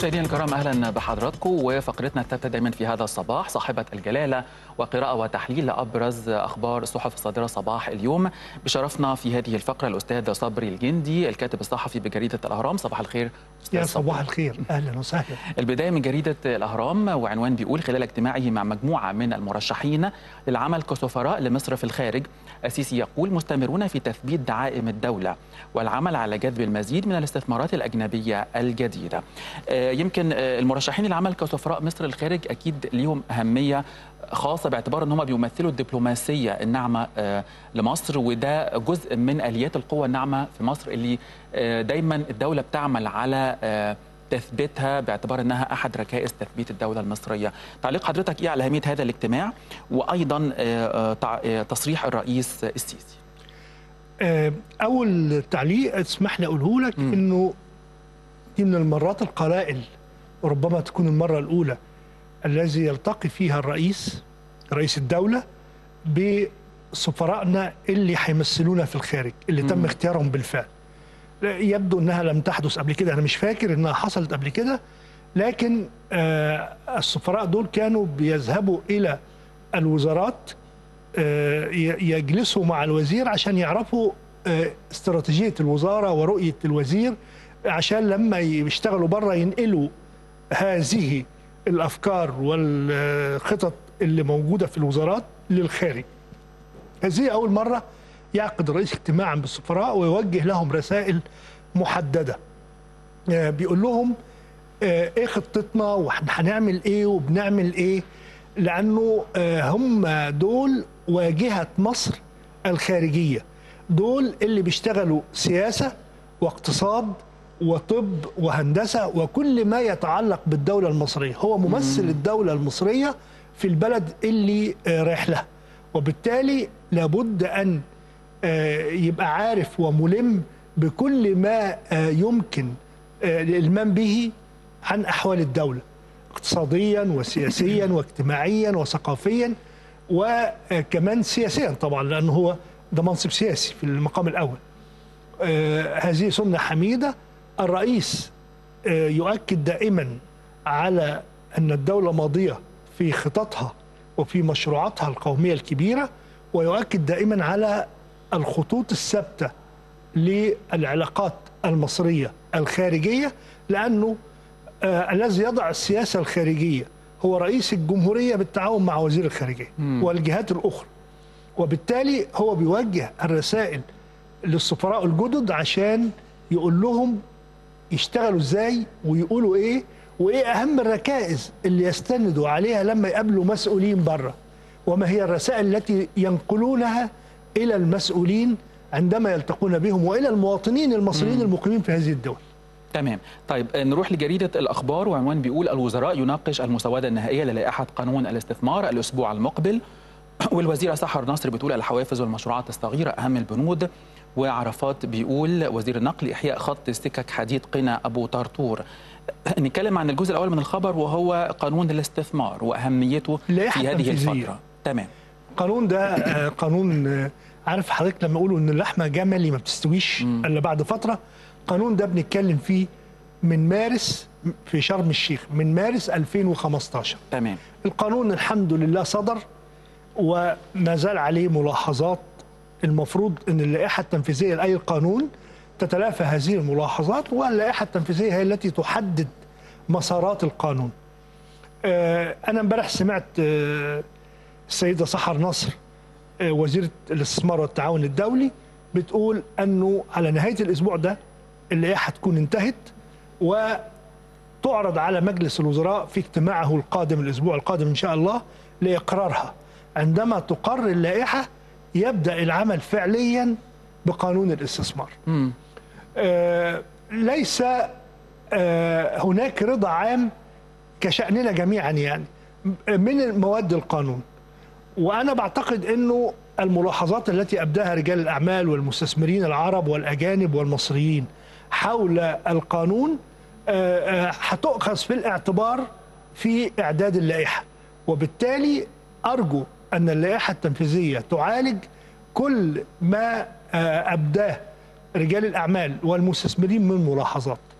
مشاهدينا الكرام اهلا بحضراتكم وفقرتنا الثابته دائما في هذا الصباح صاحبه الجلاله وقراءه وتحليل لابرز اخبار الصحف الصادره صباح اليوم بشرفنا في هذه الفقره الاستاذ صبري الجندي الكاتب الصحفي بجريده الاهرام صباح الخير يا أستاذ صباح صبري. الخير اهلا وسهلا البدايه من جريده الاهرام وعنوان بيقول خلال اجتماعه مع مجموعه من المرشحين للعمل كسفراء لمصر في الخارج السيسي يقول مستمرون في تثبيت دعائم الدوله والعمل على جذب المزيد من الاستثمارات الاجنبيه الجديده. آه، يمكن آه، المرشحين للعمل كسفراء مصر الخارج اكيد ليهم اهميه خاصه باعتبار ان هم بيمثلوا الدبلوماسيه الناعمه آه، لمصر وده جزء من اليات القوه الناعمه في مصر اللي آه، دايما الدوله بتعمل على آه، تثبيتها باعتبار انها احد ركائز تثبيت الدوله المصريه. تعليق حضرتك ايه على اهميه هذا الاجتماع وايضا آه، آه، تع- آه، تصريح الرئيس السيسي؟ آه، اول تعليق اسمح لي اقوله لك مم. انه دي من المرات القلائل وربما تكون المره الاولى الذي يلتقي فيها الرئيس رئيس الدوله بسفرائنا اللي هيمثلونا في الخارج اللي تم مم. اختيارهم بالفعل لا، يبدو انها لم تحدث قبل كده انا مش فاكر انها حصلت قبل كده لكن آه، السفراء دول كانوا بيذهبوا الى الوزارات آه، ي- يجلسوا مع الوزير عشان يعرفوا آه، استراتيجية الوزارة ورؤية الوزير عشان لما يشتغلوا بره ينقلوا هذه الأفكار والخطط اللي موجودة في الوزارات للخارج هذه أول مرة يعقد الرئيس اجتماعا بالسفراء ويوجه لهم رسائل محددة آه، بيقول لهم آه، ايه خطتنا واحنا هنعمل ايه وبنعمل ايه لانه آه، هم دول واجهه مصر الخارجيه دول اللي بيشتغلوا سياسه واقتصاد وطب وهندسه وكل ما يتعلق بالدوله المصريه هو ممثل الدوله المصريه في البلد اللي آه، رايح لها وبالتالي لابد ان آه، يبقى عارف وملم بكل ما آه، يمكن آه، الإلمام به عن أحوال الدولة اقتصاديا وسياسيا واجتماعيا وثقافيا وكمان سياسيا طبعا لأنه هو ده منصب سياسي في المقام الأول آه، هذه سنة حميدة الرئيس آه، يؤكد دائما على أن الدولة ماضية في خططها وفي مشروعاتها القومية الكبيرة ويؤكد دائما على الخطوط الثابتة للعلاقات المصرية الخارجية لأنه آه الذي يضع السياسة الخارجية هو رئيس الجمهورية بالتعاون مع وزير الخارجية مم. والجهات الأخرى وبالتالي هو بيوجه الرسائل للسفراء الجدد عشان يقول لهم يشتغلوا ازاي ويقولوا ايه وايه اهم الركائز اللي يستندوا عليها لما يقابلوا مسؤولين بره وما هي الرسائل التي ينقلونها الى المسؤولين عندما يلتقون بهم والى المواطنين المصريين المقيمين في هذه الدول تمام طيب آه، نروح لجريدة الأخبار وعنوان بيقول الوزراء يناقش المسودة النهائية للائحة قانون الاستثمار الأسبوع المقبل والوزيرة سحر نصر بتقول الحوافز والمشروعات الصغيرة أهم البنود وعرفات بيقول وزير النقل إحياء خط سكك حديد قنا أبو طرطور نتكلم عن الجزء الأول من الخبر وهو قانون الاستثمار وأهميته اللائحة في هذه التنفيذية. الفترة تمام القانون ده آه، قانون آه، عارف حضرتك لما يقولوا ان اللحمه جملي ما بتستويش الا بعد فتره القانون ده بنتكلم فيه من مارس في شرم الشيخ من مارس 2015 تمام القانون الحمد لله صدر وما زال عليه ملاحظات المفروض ان اللائحه التنفيذيه لاي قانون تتلافى هذه الملاحظات واللائحه التنفيذيه هي التي تحدد مسارات القانون. آه، انا امبارح سمعت آه، السيده سحر نصر آه، وزيره الاستثمار والتعاون الدولي بتقول انه على نهايه الاسبوع ده اللائحه تكون انتهت و تعرض على مجلس الوزراء في اجتماعه القادم الاسبوع القادم ان شاء الله لاقرارها عندما تقر اللائحه يبدا العمل فعليا بقانون الاستثمار مم. آه ليس آه هناك رضا عام كشاننا جميعا يعني من مواد القانون وانا بعتقد انه الملاحظات التي ابداها رجال الاعمال والمستثمرين العرب والاجانب والمصريين حول القانون آه، آه، هتؤخذ في الاعتبار في اعداد اللائحه وبالتالي ارجو ان اللائحه التنفيذيه تعالج كل ما آه، ابداه رجال الاعمال والمستثمرين من ملاحظات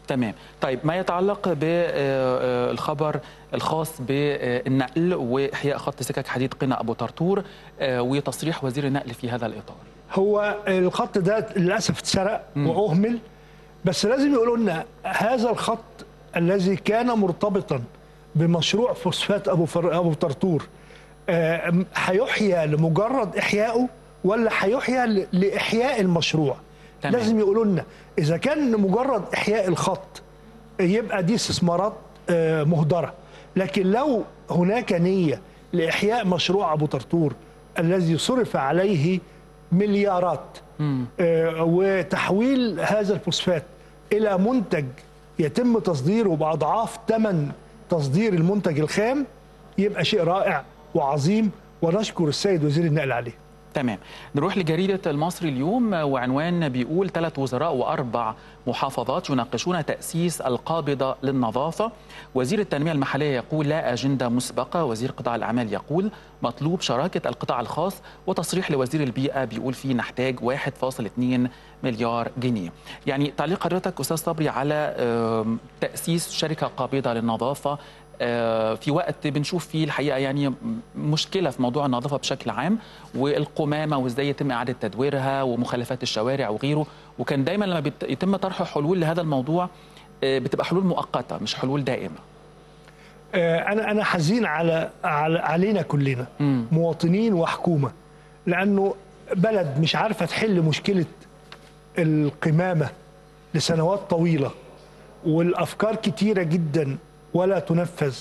تمام طيب ما يتعلق بالخبر الخاص بالنقل واحياء خط سكك حديد قنا ابو طرطور آه، وتصريح وزير النقل في هذا الاطار هو الخط ده للاسف اتسرق واهمل بس لازم يقولوا لنا هذا الخط الذي كان مرتبطا بمشروع فوسفات ابو فر... ابو طرطور آه، م- هيحيى لمجرد احيائه ولا هيحيى ل- لاحياء المشروع تمام. لازم يقولوا لنا اذا كان مجرد احياء الخط يبقى دي استثمارات آه، مهدره لكن لو هناك نيه لاحياء مشروع ابو طرطور الذي صرف عليه مليارات آه، وتحويل هذا الفوسفات الى منتج يتم تصديره باضعاف ثمن تصدير المنتج الخام يبقى شيء رائع وعظيم ونشكر السيد وزير النقل عليه تمام نروح لجريدة المصري اليوم وعنوان بيقول ثلاث وزراء وأربع محافظات يناقشون تأسيس القابضة للنظافة وزير التنمية المحلية يقول لا أجندة مسبقة وزير قطاع الأعمال يقول مطلوب شراكة القطاع الخاص وتصريح لوزير البيئة بيقول فيه نحتاج 1.2 مليار جنيه يعني تعليق حضرتك أستاذ صبري على آم، تأسيس شركة قابضة للنظافة آه، في وقت بنشوف فيه الحقيقه يعني مشكله في موضوع النظافه بشكل عام والقمامه وازاي يتم اعاده تدويرها ومخلفات الشوارع وغيره وكان دايما لما بيت- يتم طرح حلول لهذا الموضوع آه، بتبقى حلول مؤقته مش حلول دائمه آه، انا انا حزين على, على علينا كلنا مم. مواطنين وحكومه لانه بلد مش عارفه تحل مشكله القمامه لسنوات طويله والافكار كتيره جدا ولا تنفذ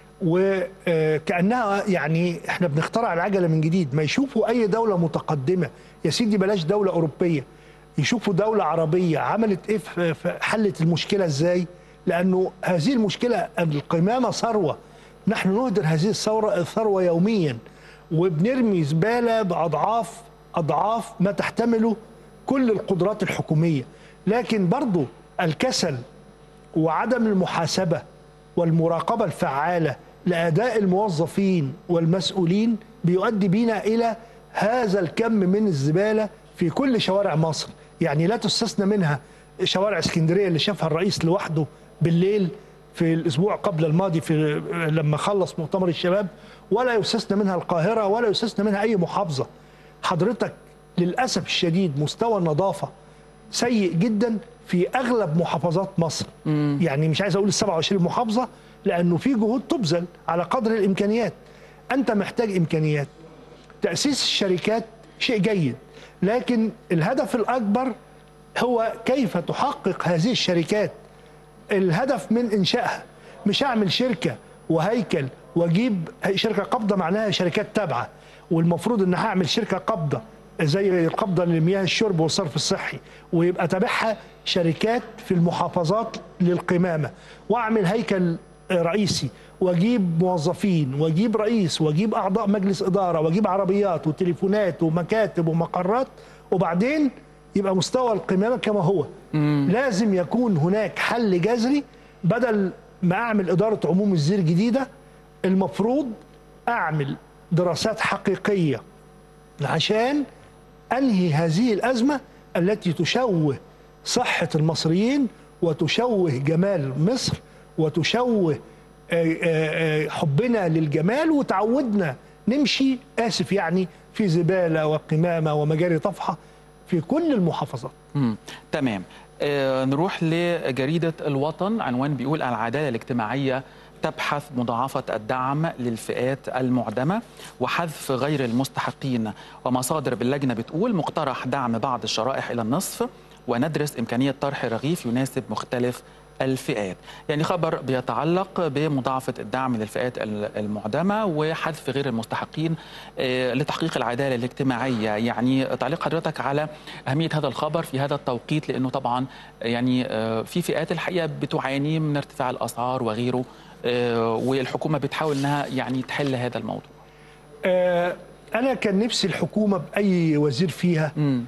وكانها يعني احنا بنخترع العجله من جديد ما يشوفوا اي دوله متقدمه يا سيدي بلاش دوله اوروبيه يشوفوا دوله عربيه عملت ايه في في- حلت المشكله ازاي لانه هذه المشكله القمامه ثروه نحن نهدر هذه الثوره الثروه يوميا وبنرمي زباله باضعاف اضعاف ما تحتمله كل القدرات الحكوميه لكن برضو الكسل وعدم المحاسبه والمراقبه الفعاله لاداء الموظفين والمسؤولين بيؤدي بينا الى هذا الكم من الزباله في كل شوارع مصر يعني لا تستثنى منها شوارع اسكندريه اللي شافها الرئيس لوحده بالليل في الاسبوع قبل الماضي في لما خلص مؤتمر الشباب ولا يستثنى منها القاهره ولا يستثنى منها اي محافظه حضرتك للاسف الشديد مستوى النظافه سيء جدا في اغلب محافظات مصر يعني مش عايز اقول ال 27 محافظه لانه في جهود تبذل على قدر الامكانيات انت محتاج امكانيات تاسيس الشركات شيء جيد لكن الهدف الاكبر هو كيف تحقق هذه الشركات الهدف من انشائها مش اعمل شركه وهيكل واجيب شركه قابضه معناها شركات تابعه والمفروض ان هعمل شركه قابضه زي القبضه لمياه الشرب والصرف الصحي ويبقى تابعها شركات في المحافظات للقمامه واعمل هيكل رئيسي واجيب موظفين واجيب رئيس واجيب اعضاء مجلس اداره واجيب عربيات وتليفونات ومكاتب ومقرات وبعدين يبقى مستوى القمامه كما هو لازم يكون هناك حل جذري بدل ما اعمل اداره عموم الزير جديده المفروض اعمل دراسات حقيقيه عشان انهي هذه الازمه التي تشوه صحه المصريين وتشوه جمال مصر وتشوه آه، آه، آه، حبنا للجمال وتعودنا نمشي اسف يعني في زباله وقمامه ومجاري طفحه في كل المحافظات مم. تمام آه نروح لجريدة الوطن عنوان بيقول العدالة الاجتماعية تبحث مضاعفة الدعم للفئات المعدمة وحذف غير المستحقين ومصادر باللجنة بتقول مقترح دعم بعض الشرائح إلى النصف وندرس إمكانية طرح رغيف يناسب مختلف الفئات يعني خبر بيتعلق بمضاعفة الدعم للفئات ال- المعدمة وحذف غير المستحقين آه، لتحقيق العدالة الاجتماعية يعني تعليق حضرتك على أهمية هذا الخبر في هذا التوقيت لأنه طبعا يعني آه، في فئات الحقيقة بتعاني من ارتفاع الأسعار وغيره آه، والحكومة بتحاول أنها يعني تحل هذا الموضوع آه، انا كان نفسي الحكومه باي وزير فيها مم.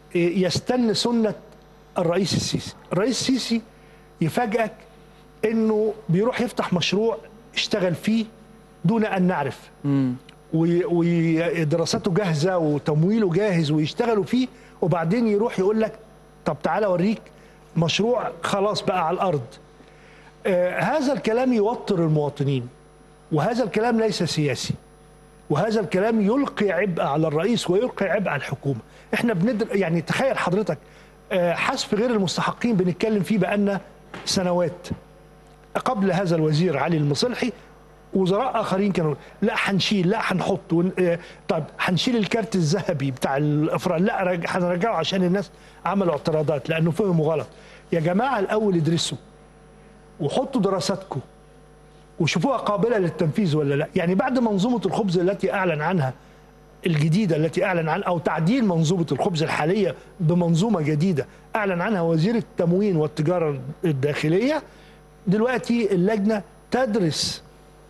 يستن سنه الرئيس السيسي الرئيس السيسي يفاجئك انه بيروح يفتح مشروع اشتغل فيه دون ان نعرف مم. وي- ودراساته جاهزه وتمويله جاهز ويشتغلوا فيه وبعدين يروح يقول لك طب تعالى اوريك مشروع خلاص بقى على الارض آه هذا الكلام يوتر المواطنين وهذا الكلام ليس سياسي وهذا الكلام يلقي عبء على الرئيس ويلقي عبء على الحكومه احنا بندر يعني تخيل حضرتك آه، حذف غير المستحقين بنتكلم فيه بقالنا سنوات قبل هذا الوزير علي المصلحي وزراء اخرين كانوا لا هنشيل لا هنحط ون- آه، طب هنشيل الكارت الذهبي بتاع الافراد لا رج- هنرجعه عشان الناس عملوا اعتراضات لانه فهموا غلط يا جماعه الاول ادرسوا وحطوا دراساتكم وشوفوها قابله للتنفيذ ولا لا يعني بعد منظومه الخبز التي اعلن عنها الجديده التي اعلن عن او تعديل منظومه الخبز الحاليه بمنظومه جديده اعلن عنها وزير التموين والتجاره الداخليه دلوقتي اللجنه تدرس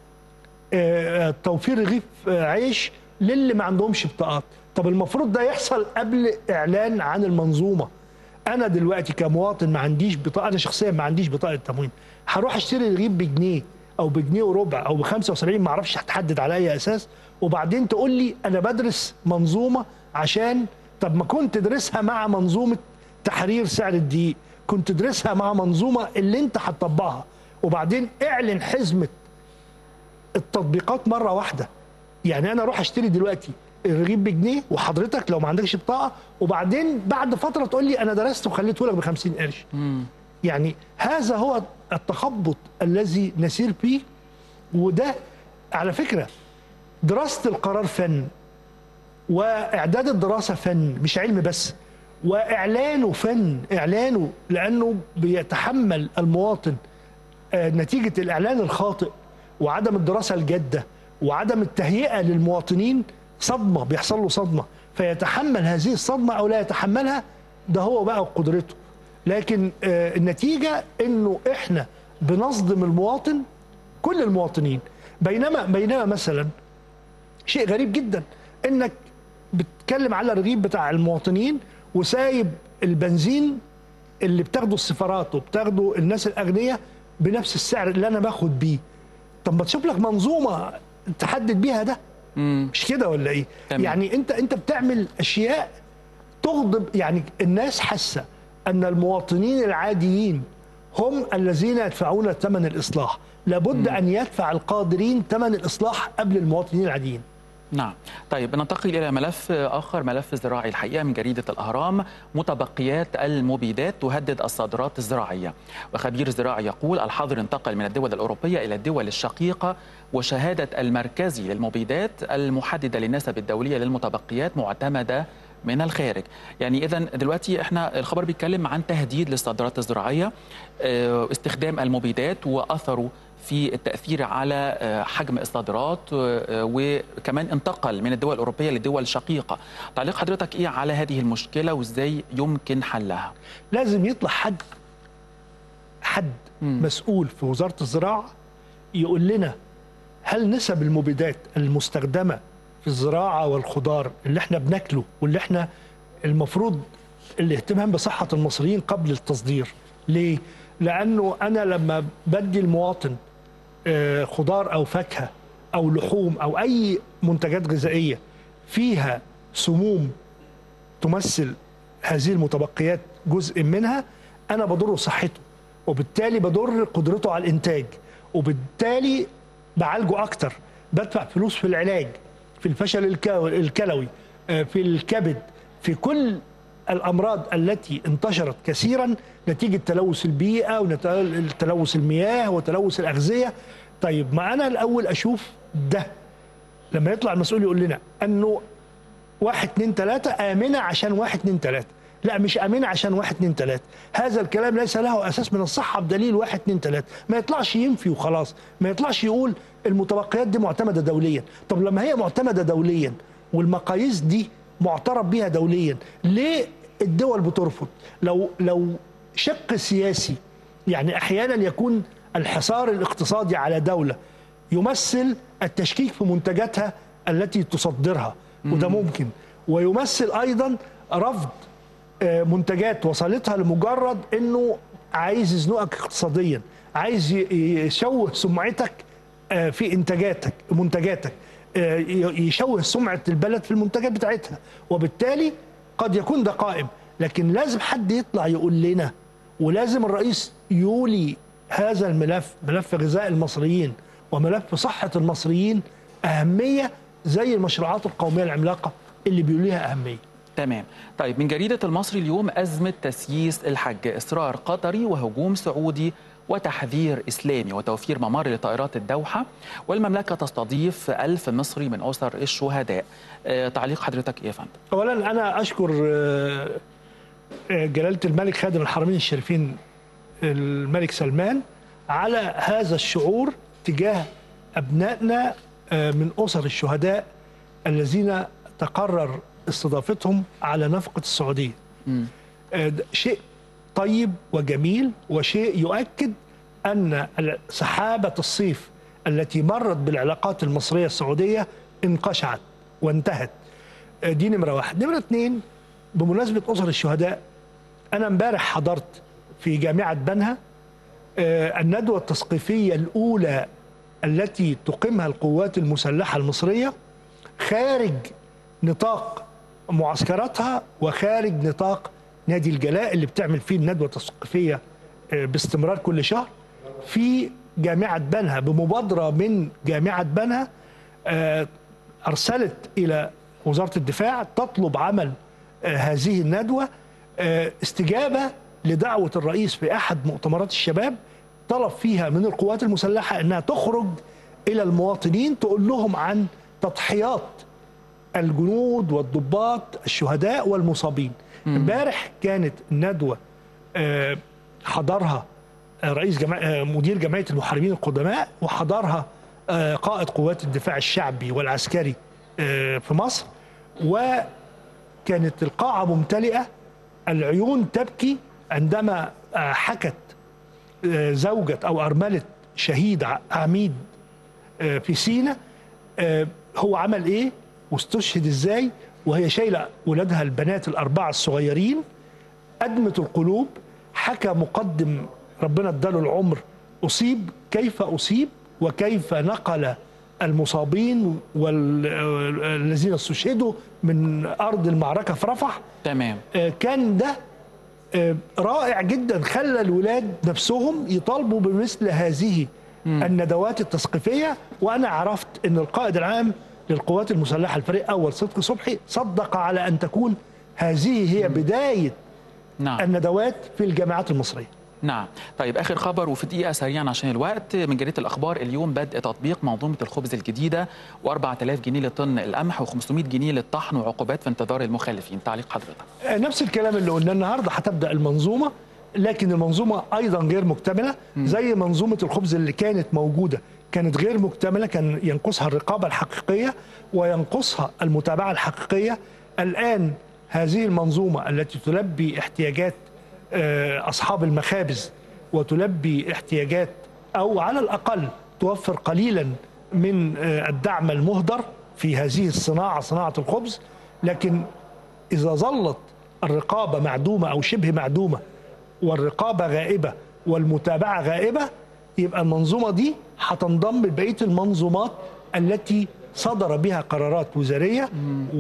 آه، توفير رغيف آه، عيش للي ما عندهمش بطاقات طب المفروض ده يحصل قبل اعلان عن المنظومه انا دلوقتي كمواطن ما عنديش بطاقه انا شخصيا ما عنديش بطاقه تموين هروح اشتري رغيف بجنيه او بجنيه وربع او ب 75 ما اعرفش هتحدد على اي اساس وبعدين تقول لي انا بدرس منظومه عشان طب ما كنت تدرسها مع منظومه تحرير سعر الدقيق كنت تدرسها مع منظومه اللي انت هتطبقها وبعدين اعلن حزمه التطبيقات مره واحده يعني انا اروح اشتري دلوقتي الرغيف بجنيه وحضرتك لو ما عندكش بطاقه وبعدين بعد فتره تقول لي انا درست وخليته لك ب 50 قرش يعني هذا هو التخبط الذي نسير فيه وده على فكره دراسه القرار فن واعداد الدراسه فن مش علم بس واعلانه فن اعلانه لانه بيتحمل المواطن آه، نتيجه الاعلان الخاطئ وعدم الدراسه الجاده وعدم التهيئه للمواطنين صدمه بيحصل له صدمه فيتحمل هذه الصدمه او لا يتحملها ده هو بقى قدرته لكن آه، النتيجه انه احنا بنصدم المواطن كل المواطنين بينما بينما مثلا شيء غريب جدا انك بتتكلم على الرغيف بتاع المواطنين وسايب البنزين اللي بتاخده السفارات وبتاخده الناس الاغنياء بنفس السعر اللي انا باخد بيه طب ما تشوف لك منظومه تحدد بيها ده مم. مش كده ولا ايه تمام. يعني انت انت بتعمل اشياء تغضب يعني الناس حاسه ان المواطنين العاديين هم الذين يدفعون ثمن الاصلاح لابد ان يدفع القادرين ثمن الاصلاح قبل المواطنين العاديين نعم طيب ننتقل إلى ملف آخر ملف زراعي الحقيقة من جريدة الأهرام متبقيات المبيدات تهدد الصادرات الزراعية وخبير زراعي يقول الحظر انتقل من الدول الأوروبية إلى الدول الشقيقة وشهادة المركزي للمبيدات المحددة للنسب الدولية للمتبقيات معتمدة من الخارج يعني اذا دلوقتي احنا الخبر بيتكلم عن تهديد للصادرات الزراعيه آه، استخدام المبيدات واثره في التاثير على آه، حجم الصادرات آه، وكمان انتقل من الدول الاوروبيه لدول شقيقه تعليق حضرتك ايه على هذه المشكله وازاي يمكن حلها لازم يطلع حد حد مم. مسؤول في وزاره الزراعه يقول لنا هل نسب المبيدات المستخدمه في الزراعه والخضار اللي احنا بناكله واللي احنا المفروض الاهتمام بصحه المصريين قبل التصدير ليه؟ لانه انا لما بدي المواطن آه، خضار او فاكهه او لحوم او اي منتجات غذائيه فيها سموم تمثل هذه المتبقيات جزء منها انا بضر صحته وبالتالي بضر قدرته على الانتاج وبالتالي بعالجه اكتر بدفع فلوس في العلاج في الفشل الكو- الكلوي آه، في الكبد في كل الامراض التي انتشرت كثيرا نتيجه تلوث البيئه وتلوث المياه وتلوث الاغذيه طيب ما انا الاول اشوف ده لما يطلع المسؤول يقول لنا انه واحد اتنين تلاتة آمنة عشان واحد اتنين تلاتة لا مش آمنة عشان واحد اتنين تلاتة هذا الكلام ليس له أساس من الصحة بدليل واحد اتنين تلاتة ما يطلعش ينفي وخلاص ما يطلعش يقول المتبقيات دي معتمدة دوليا طب لما هي معتمدة دوليا والمقاييس دي معترف بيها دوليا ليه الدول بترفض لو لو شق سياسي يعني أحيانا يكون الحصار الاقتصادي على دولة يمثل التشكيك في منتجاتها التي تصدرها وده ممكن ويمثل ايضا رفض آه، منتجات وصلتها لمجرد انه عايز يزنقك اقتصاديا عايز ي- يشوه سمعتك آه، في انتاجاتك منتجاتك آه، ي- يشوه سمعه البلد في المنتجات بتاعتها وبالتالي قد يكون ده قائم لكن لازم حد يطلع يقول لنا ولازم الرئيس يولي هذا الملف ملف غذاء المصريين وملف صحة المصريين أهمية زي المشروعات القومية العملاقة اللي بيوليها أهمية تمام طيب من جريدة المصري اليوم أزمة تسييس الحج إصرار قطري وهجوم سعودي وتحذير إسلامي وتوفير ممر لطائرات الدوحة والمملكة تستضيف ألف مصري من أسر الشهداء آه، تعليق حضرتك إيه يا فندم؟ أولا أنا أشكر آه، آه، جلالة الملك خادم الحرمين الشريفين الملك سلمان على هذا الشعور تجاه أبنائنا آه، من أسر الشهداء الذين تقرر استضافتهم على نفقة السعودية مم. آه، ده شيء طيب وجميل وشيء يؤكد أن سحابة الصيف التي مرت بالعلاقات المصرية السعودية انقشعت وانتهت آه، دي نمرة واحد نمرة اتنين بمناسبة أسر الشهداء أنا امبارح حضرت في جامعة بنها آه، الندوة التثقيفية الأولى التي تقيمها القوات المسلحة المصرية خارج نطاق معسكراتها وخارج نطاق نادي الجلاء اللي بتعمل فيه الندوة التثقيفية آه، باستمرار كل شهر في جامعة بنها بمبادرة من جامعة بنها آه، أرسلت إلى وزارة الدفاع تطلب عمل آه، هذه الندوة آه، استجابة لدعوة الرئيس في أحد مؤتمرات الشباب طلب فيها من القوات المسلحة أنها تخرج إلى المواطنين تقول لهم عن تضحيات الجنود والضباط الشهداء والمصابين امبارح كانت الندوة آه، حضرها آه، رئيس جمع... آه، مدير جمعية المحاربين القدماء وحضرها آه، قائد قوات الدفاع الشعبي والعسكري آه، في مصر وكانت القاعة ممتلئة العيون تبكي عندما آه، حكت آه، زوجة أو أرملة شهيد ع- عميد آه، في سينا آه، هو عمل إيه واستشهد إزاي وهي شايلة ولادها البنات الأربعة الصغيرين أدمة القلوب حكى مقدم ربنا اداله العمر أصيب كيف أصيب وكيف نقل المصابين والذين استشهدوا من أرض المعركة في رفح تمام آه، كان ده آه، رائع جدا خلى الولاد نفسهم يطالبوا بمثل هذه الندوات التثقيفيه وانا عرفت ان القائد العام للقوات المسلحه الفريق اول صدقي صبحي صدق على ان تكون هذه هي بدايه نعم الندوات في الجامعات المصريه نعم طيب اخر خبر وفي دقيقه سريعا عشان الوقت من جريده الاخبار اليوم بدء تطبيق منظومه الخبز الجديده و4000 جنيه لطن القمح و500 جنيه للطحن وعقوبات في انتظار المخالفين تعليق حضرتك آه، نفس الكلام اللي قلناه النهارده هتبدا المنظومه لكن المنظومه ايضا غير مكتمله زي منظومه الخبز اللي كانت موجوده كانت غير مكتمله كان ينقصها الرقابه الحقيقيه وينقصها المتابعه الحقيقيه الان هذه المنظومه التي تلبي احتياجات آه، اصحاب المخابز وتلبي احتياجات او على الاقل توفر قليلا من آه، الدعم المهدر في هذه الصناعه صناعه الخبز لكن إذا ظلت الرقابة معدومة أو شبه معدومة والرقابة غائبة والمتابعة غائبة يبقى المنظومة دي هتنضم لبقية المنظومات التي صدر بها قرارات وزارية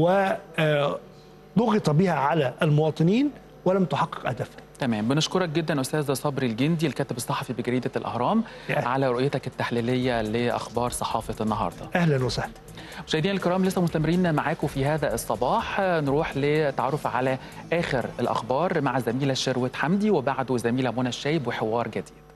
وضغط بها على المواطنين ولم تحقق هدفها تمام بنشكرك جدا استاذ صبري الجندي الكاتب الصحفي بجريده الاهرام يا أهلا. على رؤيتك التحليليه لاخبار صحافه النهارده أهلا وسهلا مشاهدينا الكرام لسه مستمرين معاكم في هذا الصباح نروح للتعرف على اخر الاخبار مع زميله شروت حمدي وبعده زميله منى الشايب وحوار جديد